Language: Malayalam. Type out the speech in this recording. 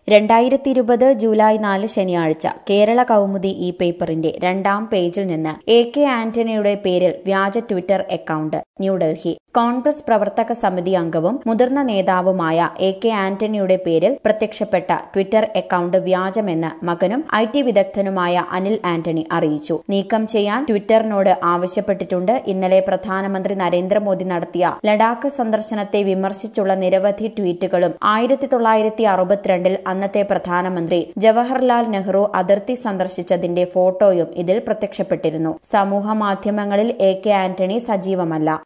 രണ്ടായിരത്തി ഇരുപത് ജൂലൈ നാല് ശനിയാഴ്ച കേരള കൗമുദി ഈ പേപ്പറിന്റെ രണ്ടാം പേജിൽ നിന്ന് എ കെ ആന്റണിയുടെ പേരിൽ വ്യാജ ട്വിറ്റർ അക്കൌണ്ട് ന്യൂഡൽഹി കോൺഗ്രസ് പ്രവർത്തക സമിതി അംഗവും മുതിർന്ന നേതാവുമായ എ കെ ആന്റണിയുടെ പേരിൽ പ്രത്യക്ഷപ്പെട്ട ട്വിറ്റർ അക്കൌണ്ട് വ്യാജമെന്ന് മകനും ഐ ടി വിദഗ്ധനുമായ അനിൽ ആന്റണി അറിയിച്ചു നീക്കം ചെയ്യാൻ ട്വിറ്ററിനോട് ആവശ്യപ്പെട്ടിട്ടുണ്ട് ഇന്നലെ പ്രധാനമന്ത്രി നരേന്ദ്രമോദി നടത്തിയ ലഡാക്ക് സന്ദർശനത്തെ വിമർശിച്ചുള്ള നിരവധി ട്വീറ്റുകളും ആയിരത്തി തൊള്ളായിരത്തി അറുപത്തിരണ്ടിൽ അന്നത്തെ പ്രധാനമന്ത്രി ജവഹർലാൽ നെഹ്റു അതിർത്തി സന്ദർശിച്ചതിന്റെ ഫോട്ടോയും ഇതിൽ പ്രത്യക്ഷപ്പെട്ടിരുന്നു സമൂഹ മാധ്യമങ്ങളിൽ എ കെ ആന്റണി സജീവമല്ല